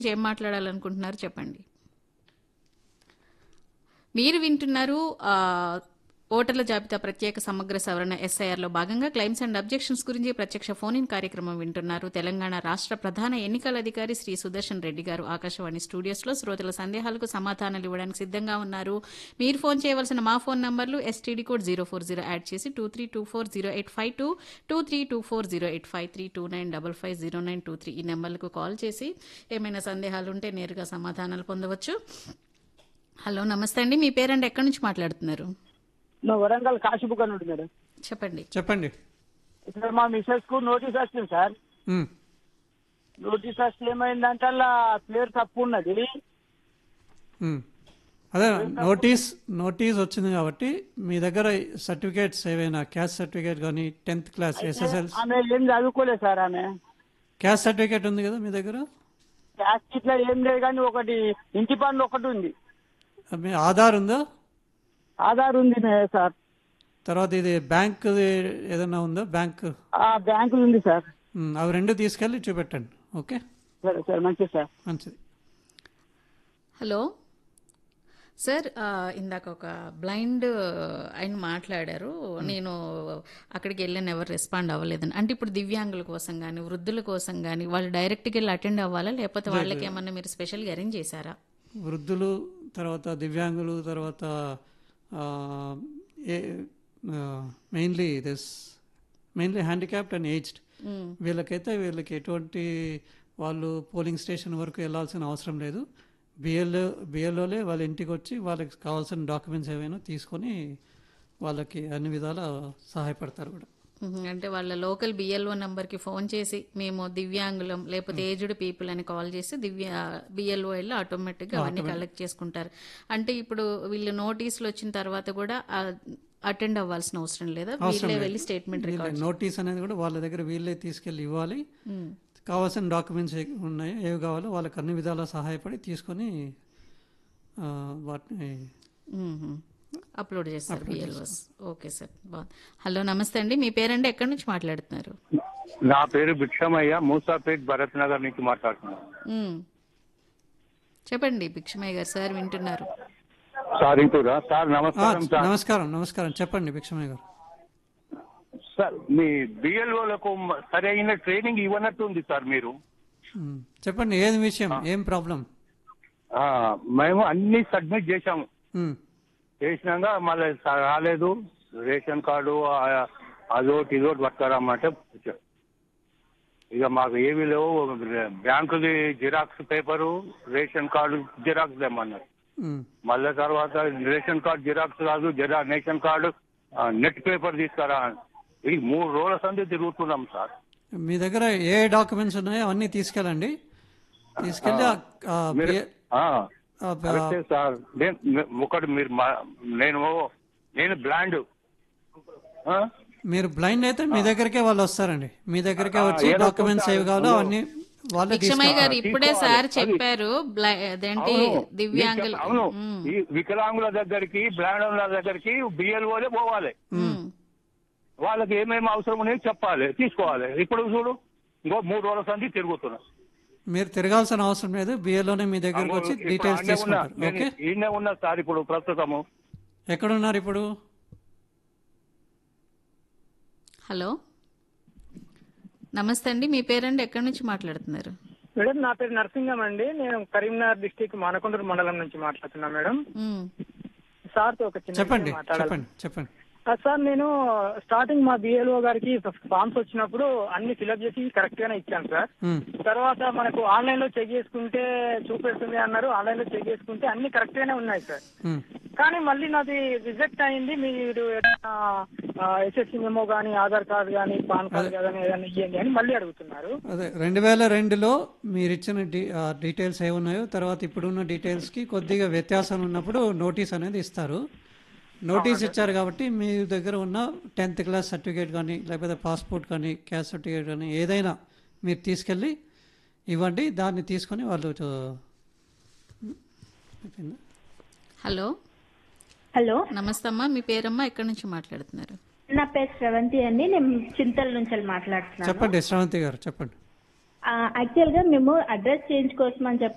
ఏం మాట్లాడాలనుకుంటున్నారు చెప్పండి మీరు వింటున్నారు ఆ, ఓటర్ల జాబితా ప్రత్యేక సమగ్ర సవరణ ఎస్ఐఆర్లో భాగంగా క్లైమ్స్ అండ్ అబ్జెక్షన్స్ గురించి ప్రత్యక్ష ఫోన్ ఇన్ కార్యక్రమం వింటున్నారు తెలంగాణ రాష్ట్ర ప్రధాన ఎన్నికల అధికారి శ్రీ సుదర్శన్ రెడ్డి గారు ఆకాశవాణి స్టూడియోస్లో శ్రోతల సందేహాలకు సమాధానాలు ఇవ్వడానికి సిద్ధంగా ఉన్నారు మీరు ఫోన్ చేయవలసిన మా ఫోన్ నంబర్లు STD code zero four zero add చేసి two three two four zero eight five two two three two four zero eight five three two nine double five zero nine two three ఈ నెంబర్లకు call చేసి ఏమైనా సందేహాలు ఉంటే నేరుగా సమాధానాలు పొందవచ్చు హలో నమస్తే అండి మీ పేరండి ఎక్కడి నుంచి మాట్లాడుతున్నారు నా వరంగల్ కాశీబుక్ అని ఉంటుంది మేడం చెప్పండి చెప్పండి ఇక్కడ మా మిస్సెస్ కు నోటీస్ వచ్చింది సార్ ఉమ్, నోటీస్ వస్తే ఏమైందంటే అలా పేరు తప్పు ఉన్నది ఉమ్. అదే నోటీస్ నోటీస్ వచ్చింది కాబట్టి మీ దగ్గర సర్టిఫికేట్స్ ఏవైనా క్యాస్ట్ సర్టిఫికేట్ కానీ టెన్త్ క్లాస్ ఎస్ఎస్ఎల్ ఆమె ఏం చదువుకోలేదు సార్ ఆమె క్యాస్ట్ సర్టిఫికేట్ ఉంది కదా మీ దగ్గర క్యాస్ట్ ఇట్లా ఏం లేదు కానీ ఒకటి ఇంటి పన్ను ఒకటి ఉంది మీ ఆధార్ ఉందా ఆధార్ ఉంది మే- సార్ తర్వాత ఇది బ్యాంక్ ఏదైనా ఉందా బ్యాంక్ ఆ బ్యాంకులు ఉంది సార్ ఉమ్, అవి రెండు తీసుకెళ్ళి చూపెట్టండి ఓకే సరే సార్ మంచిది సార్ మంచిది హలో సార్ ఆ, ఇందాక ఒక బ్లైండ్ ఆయన మాట్లాడారు నేను అక్కడికి వెళ్ళాను ఎవరు రెస్పాండ్ అవ్వలేదని అంటే ఇప్పుడు దివ్యాంగుల కోసం కానీ వృద్ధుల కోసం కానీ వాళ్ళు డైరెక్ట్గా వెళ్ళి అటెండ్ అవ్వాలా లేకపోతే వాళ్ళకి ఏమన్నా మీరు స్పెషల్గా అరేంజ్ చేశారా వృద్ధులు తర్వాత దివ్యాంగులు తర్వాత mainly this mainly handicapped and aged వీళ్ళకైతే వీళ్ళకి ఎటువంటి వాళ్ళు పోలింగ్ స్టేషన్ వరకు వెళ్ళాల్సిన అవసరం లేదు బిఎల్ఓ బిఎల్ఓలే వాళ్ళ ఇంటికి వచ్చి వాళ్ళకి కావాల్సిన డాక్యుమెంట్స్ ఏవైనా తీసుకొని వాళ్ళకి అన్ని విధాల సహాయపడతారు కూడా మ్మ్. అంటే వాళ్ళ లోకల్ బిఎల్ఓ నంబర్కి ఫోన్ చేసి మేము దివ్యాంగులం లేకపోతే ఏజ్డ్ పీపుల్ అని కాల్ చేసి దివ్య బిఎల్ఓ వెళ్ళి ఆటోమేటిక్గా అవన్నీ కలెక్ట్ చేసుకుంటారు అంటే ఇప్పుడు వీళ్ళు నోటీసులు వచ్చిన తర్వాత కూడా అటెండ్ అవ్వాల్సిన అవసరం లేదా వీళ్ళే వెళ్ళి స్టేట్మెంట్ వీళ్ళ నోటీస్ అనేది కూడా వాళ్ళ దగ్గర వీళ్ళే తీసుకెళ్ళి ఇవ్వాలి కావాల్సిన డాక్యుమెంట్స్ ఏ ఉన్నాయో ఏవి కావాలో వాళ్ళకి అన్ని విధాలా సహాయపడి తీసుకొని ఆ, వాటిని అప్లోడ్ చేస్తారు బిఎల్ఓస్ ఓకే సార్ బాగుంది హలో నమస్తే అండి మీ పేరండి ఎక్కడి నుంచి మాట్లాడుతున్నారు నా పేరు భిక్షమయ్య మూసాపేట్ భరత్ నగర్ నుంచి మాట్లాడుతున్నాను మ్మ్. చెప్పండి భిక్షమయ్య గారు సార్ వింటున్నారు సారింటూరా సార్ ఆ, నమస్కారం సార్ నమస్కారం నమస్కారం చెప్పండి భిక్షమయ్య గారు సార్ మీ బిఎల్ఓలకు సరైన ట్రైనింగ్ ఇవ్వనట్టుంది సార్ మీరు ఉమ్, చెప్పండి ఏది విషయం ఏం ప్రాబ్లం ఆ, మేము అన్ని సబ్మిట్ చేశాము ఉమ్, చేసినాక మళ్ళీ స- రాలేదు రేషన్ కార్డు ఆ- అదోటి ఇదోటి పట్టుకురామంటే వచ్చాం. ఇక మాకు ఏమీ లేవు బ్యాంకుది xerox paper ration card xerox తెమ్మన్నారు ఉమ్, మళ్ళీ తర్వాత రేషన్ కార్డు జిరాక్స్ కాదు జరా రేషన్ కార్డు ఆ, నెట్ పేపర్ తీసుకురా ఇది మూడు రోజుల సంది తిరుగుతున్నాం సార్ మీ దగ్గర ఏ డాక్యుమెంట్స్ ఉన్నాయో అవన్నీ తీసుకెళ్ళండి తీసుకెళ్ళి ఆ- ఆ మీరు బి- ఆ, ఆ బ- కరెక్టే సార్ నేను ఒకటి మీరు మా- నేను నేను బ్లాండ్ ఆ? మీరు బ్లైండ్ అయితే మీ దగ్గరికే వాళ్ళు వస్తారండి మీ దగ్గరికే ఆ, వచ్చి ఏదో డాక్యుమెంట్స్ కొంత- ఏవి కావాలో అవన్నీ వాళ్ళే భిక్షమయ్య గారు తీసుకుంటారు ఇప్పుడే తీసుకోవాలి. సార్ అది- చెప్పారు బ్లై- అదేంటి అవును. దివ్యాంగులు నేను చెప్- అవును మ్మ్. ఈ వికలాంగుల దగ్గరికి బ్లాండ్ దగ్గరికి బిఎల్ఓలే పోవాలి మ్మ్. వాళ్ళకి ఏమేమి అవసరం ఉన్నాయో చెప్పాలి తీసుకోవాలి ఇప్పుడు చూడు ఇంకో మూడు రోజుల సంది తిరుగుతున్నా మీరు తిరగాల్సిన అవసరం లేదు బిఏలోనే మీ దగ్గరకు వచ్చి ఇప్పుడు డీటెయిల్స్ ఆడనే ఉన్నా. తీసుకుంటారు నేను ఓకే ఈయనే ఉన్నా సార్ ఇప్పుడు ప్రస్తుతము ఎక్కడున్నారు ఇప్పుడు హలో నమస్తే అండి మీ పేరండి ఎక్కడి నుంచి మాట్లాడుతున్నారు మేడం నా పేరు నరసింగం అండి నేను కరీంనగర్ డిస్టిక్ మానకొండూరు మండలం నుంచి మాట్లాడుతున్నా మేడం మ్మ్. సార్ తో ఒక చిన్న చెప్పండి విషయం మాట్లాడాలి చెప్పండి చెప్పండి ఆ, సార్ నేను స్టార్టింగ్ మా బిఎల్ఓ గారికి ఫామ్స్ వచ్చినప్పుడు అన్ని ఫిల్అప్ చేసి కరెక్ట్ గానే ఇచ్చాను సార్ ఉమ్, తర్వాత మనకు ఆన్లైన్ లో చెక్ చేసుకుంటే చూపిస్తుంది అన్నారు ఆన్లైన్ లో చెక్ చేసుకుంటే అన్ని కరెక్ట్ గానే ఉన్నాయి సార్ ఉమ్. కానీ మళ్ళీ నాది రిజెక్ట్ అయింది మీరు ఎస్ఎస్సి మెమో కానీ ఆధార్ కార్డు కానీ పాన్ కార్డు కానీ ఏదైనా ఇవ్వండి అని మళ్ళీ అడుగుతున్నారు అదే రెండు వేల రెండులో మీరు ఇచ్చిన డీ ఆ డీటెయిల్స్ ఏమున్నాయో తర్వాత ఇప్పుడున్న డీటెయిల్స్కి కొద్దిగా వ్యత్యాసం ఉన్నప్పుడు నోటీస్ అనేది ఇస్తారు నోటీస్ ఇచ్చారు కాబట్టి మీ దగ్గర ఉన్న టెన్త్ క్లాస్ సర్టిఫికేట్ కానీ లేకపోతే పాస్పోర్ట్ కానీ క్యాస్ట్ సర్టిఫికేట్ కానీ ఏదైనా మీరు తీసుకెళ్ళి ఇవ్వండి దాన్ని తీసుకొని వాళ్ళు చూ- అయిపోయిందా? హలో హలో నమస్తే అమ్మా మీ పేరమ్మా ఎక్కడి నుంచి మాట్లాడుతున్నారు నా పేరు శ్రవంతి అండి నేను చింతల నుంచి వెళ్ళి మాట్లాడుతున్నాను చెప్పండి శ్రవంతి గారు చెప్పండి యాక్చువల్ గా మేము అడ్రస్ చేంజ్ కోసం అని చెప్పి